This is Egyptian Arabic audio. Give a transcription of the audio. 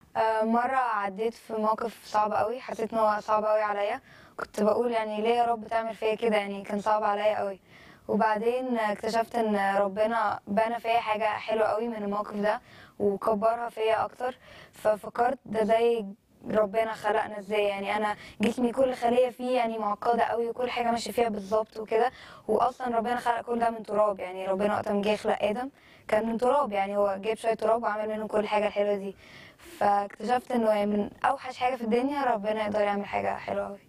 آه، مرة عديت في موقف صعب قوي حسيت ان هو صعب قوي عليا كنت بقول يعني ليه يا رب تعمل فيا كده يعني كان صعب عليا قوي وبعدين اكتشفت ان ربنا بنى فيا حاجة حلوة قوي من الموقف ده وكبرها فيا اكتر ففكرت ده زي ربنا خلقنا ازاي يعني انا جسمي كل خلية فيه يعني معقدة قوي وكل حاجة ماشية فيها بالظبط وكده واصلا ربنا خلق كل ده من تراب يعني ربنا وقت ما جه يخلق ادم كان من تراب يعني هو جايب شوية تراب وعمل منه كل حاجة الحلوة دي فاكتشفت انه يعني من اوحش حاجة في الدنيا ربنا يقدر يعمل حاجة حلوة قوي